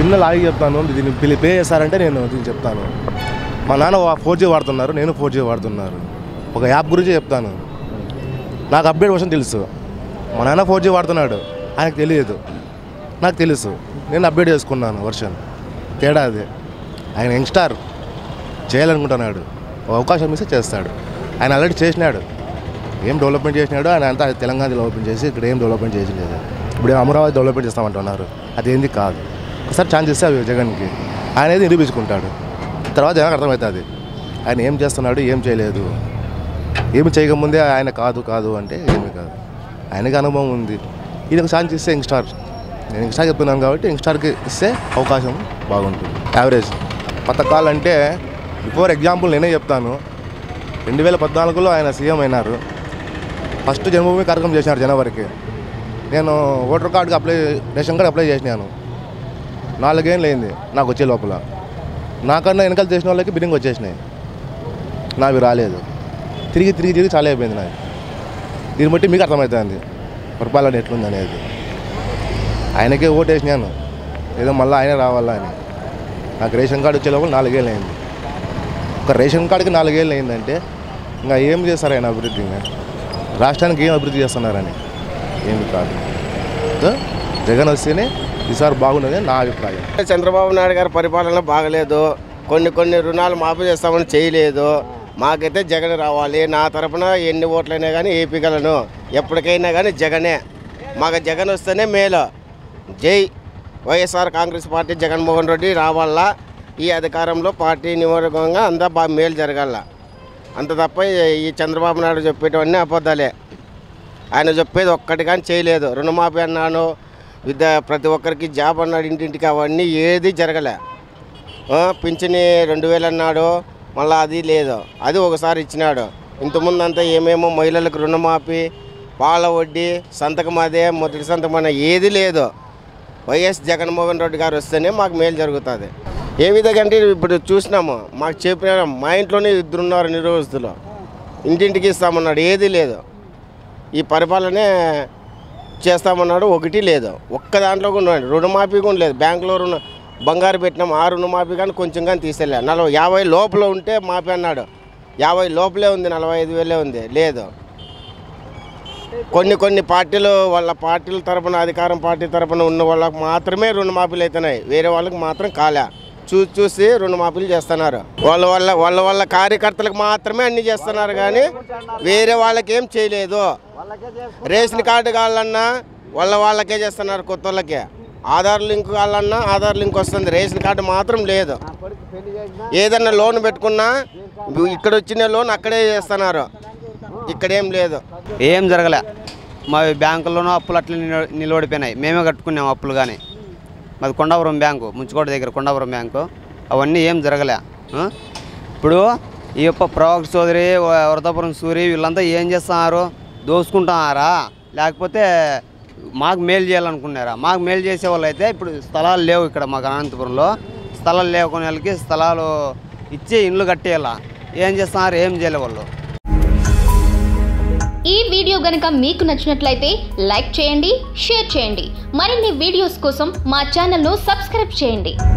చిన్న లాగి చెప్తాను దీన్ని పిలి పే చేస్తారంటే నేను దీన్ని చెప్తాను మా నాన్న ఫోర్ జీ వాడుతున్నారు నేను ఫోర్ జీ వాడుతున్నారు ఒక యాప్ గురించి చెప్తాను నాకు అప్డేట్ వర్షన్ తెలుసు మా నాన్న ఫోర్ జీ వాడుతున్నాడు ఆయనకు తెలియదు నాకు తెలుసు నేను అప్డేట్ చేసుకున్నాను వర్షన్ తేడా అది ఆయన యంగ్స్టార్ చేయాలనుకుంటున్నాడు ఒక అవకాశం ఇస్తే చేస్తాడు ఆయన ఆల్రెడీ చేసినాడు ఏం డెవలప్మెంట్ చేసినాడు ఆయన అంతా తెలంగాణ డెవలప్మెంట్ చేసి ఇక్కడ ఏం డెవలప్మెంట్ చేసి లేదు ఇప్పుడు ఏం అమరావతి డెవలప్మెంట్ చేస్తామంటున్నారు అది ఏంది కాదు ఒకసారి ఛాన్స్ ఇస్తే అవి జగన్కి ఆయన ఏది నిరూపించుకుంటాడు తర్వాత జగన్ అర్థమవుతుంది ఆయన ఏం చేస్తున్నాడు ఏం చేయలేదు ఏమి చేయకముందే ఆయన కాదు కాదు అంటే ఏమీ కాదు ఆయనకి అనుభవం ఉంది ఈయనకు ఛాన్స్ ఇస్తే యంగ్స్టార్ నేను యంగ్స్టార్ చెప్తున్నాను కాబట్టి యంగ్స్టార్కి ఇస్తే అవకాశం బాగుంటుంది యావరేజ్ పథకాలు అంటే బిఫోర్ ఎగ్జాంపుల్ నేనే చెప్తాను రెండు వేల పద్నాలుగులో ఆయన సీఎం అయినారు ఫస్ట్ జన్మభూమి కార్యక్రమం చేసినారు జనవరికి నేను ఓటర్ కార్డుకి అప్లై రేషన్ కార్డు అప్లై చేసినాను నాలుగేళ్ళు అయింది నాకు వచ్చే లోపల నాకన్నా వెనకాల చేసిన వాళ్ళకి బిల్డింగ్ వచ్చేసినాయి నావి రాలేదు తిరిగి తిరిగి తిరిగి చాలా అయిపోయింది నాకు దీన్ని బట్టి మీకు అర్థమవుతుంది పరిపాలన ఎట్లుంది అనేది ఆయనకే ఓటు వేసినాను ఏదో మళ్ళీ ఆయనే రావాలా అని నాకు రేషన్ కార్డు వచ్చే లోపల నాలుగేళ్ళు అయింది ఒక రేషన్ కార్డుకి నాలుగేళ్ళు అయిందంటే ఇంకా ఏం చేస్తారు ఆయన అభివృద్ధి ఇంకా రాష్ట్రానికి ఏం అభివృద్ధి చేస్తున్నారని ఏమి కాదు సో జగన్ వస్తేనే ఈసారి బాగున్నది నా అభిప్రాయం చంద్రబాబు నాయుడు గారి పరిపాలన బాగలేదు కొన్ని కొన్ని రుణాలు మాఫీ చేస్తామని చేయలేదు మాకైతే జగన్ రావాలి నా తరపున ఎన్ని ఓట్లైనా కానీ ఏపీగలను ఎప్పటికైనా కానీ జగనే మాకు జగన్ వస్తేనే మేలు జై వైఎస్ఆర్ కాంగ్రెస్ పార్టీ జగన్మోహన్ రెడ్డి రావాలా ఈ అధికారంలో పార్టీ నియోజకంగా అంతా బాగా మేలు జరగాల అంత తప్ప ఈ చంద్రబాబు నాయుడు చెప్పేటివన్నీ అబద్ధాలే ఆయన చెప్పేది ఒక్కటి కానీ చేయలేదు రుణమాఫీ అన్నాను విద్య ప్రతి ఒక్కరికి జాబ్ అన్నాడు ఇంటింటికి అవన్నీ ఏది జరగలే ఆ, పింఛని రెండు వేలు అన్నాడు మళ్ళీ అది లేదు అది ఒకసారి ఇచ్చినాడు ఇంతకుముందు అంతా ఏమేమో మహిళలకు రుణమాఫీ పాల వడ్డీ సంతకం అదే మొదటి సంతకం అనే ఏది లేదు వైఎస్ జగన్మోహన్ రెడ్డి గారు వస్తేనే మాకు మేలు జరుగుతుంది ఏ విధంగా అంటే ఇప్పుడు చూసినాము మాకు చెప్పిన మా ఇంట్లోనే ఇద్దరు ఉన్నారు నిర్వహిస్తులు ఇంటింటికి ఇస్తామన్నాడు ఏది లేదు ఈ పరిపాలనే చేస్తామన్నాడు ఒకటి లేదు ఒక్క దాంట్లో కూడా ఉన్నాడు రుణమాఫీ కూడా లేదు బ్యాంకులో రుణ బంగారు పెట్టినాం ఆ రుణమాఫీ కానీ కొంచెం కానీ తీసేలే నలభై యాభై లోపల ఉంటే మాఫీ అన్నాడు యాభై లోపలే ఉంది నలభై ఐదు వేలే ఉంది లేదు కొన్ని కొన్ని పార్టీలు వాళ్ళ పార్టీల తరపున అధికారం పార్టీ తరపున ఉన్న వాళ్ళకి మాత్రమే రుణమాఫీలు అవుతున్నాయి వేరే వాళ్ళకి మాత్రం కాలే చూసి చూసి రుణమాఫీలు చేస్తున్నారు వాళ్ళ వాళ్ళ వాళ్ళ వాళ్ళ కార్యకర్తలకు మాత్రమే అన్ని చేస్తున్నారు కానీ వేరే వాళ్ళకి ఏం చేయలేదు రేషన్ కార్డు కావాలన్నా వాళ్ళ వాళ్ళకే చేస్తున్నారు కొత్త వాళ్ళకే ఆధార్ లింక్ కావాలన్నా ఆధార్ లింక్ వస్తుంది రేషన్ కార్డు మాత్రం లేదు ఏదన్నా లోన్ పెట్టుకున్నా ఇక్కడ వచ్చిన లోన్ అక్కడే చేస్తున్నారు ఇక్కడేం లేదు ఏం జరగలే మా బ్యాంకుల్లోనూ అప్పులు అట్లా నిల- నిలబడిపోయినాయి మేమే కట్టుకున్నాం అప్పులు కానీ మాది కొండాపురం బ్యాంకు ముంచుకోట దగ్గర కొండాపురం బ్యాంకు అవన్నీ ఏం జరగలే ఆ? ఇప్పుడు ఈ యొక్క ప్రవక్త చౌదరి వ- వరదాపురం సూరి వీళ్ళంతా ఏం చేస్తున్నారు దోసుకుంటున్నారా లేకపోతే మాకు మేలు చేయాలనుకున్నారా మాకు మేలు చేసే వాళ్ళు అయితే ఇప్పుడు స్థలాలు లేవు ఇక్కడ మాకు అనంతపురంలో స్థలాలు లేకునే వాళ్ళకి స్థలాలు ఇచ్చి ఇండ్లు కట్టేయాల ఏం చేస్తున్నారు ఏం చేయలే వాళ్ళు ఈ వీడియో గనుక మీకు నచ్చినట్లయితే లైక్ చేయండి షేర్ చేయండి మరిన్ని వీడియోస్ కోసం మా ఛానల్ను సబ్స్క్రైబ్ చేయండి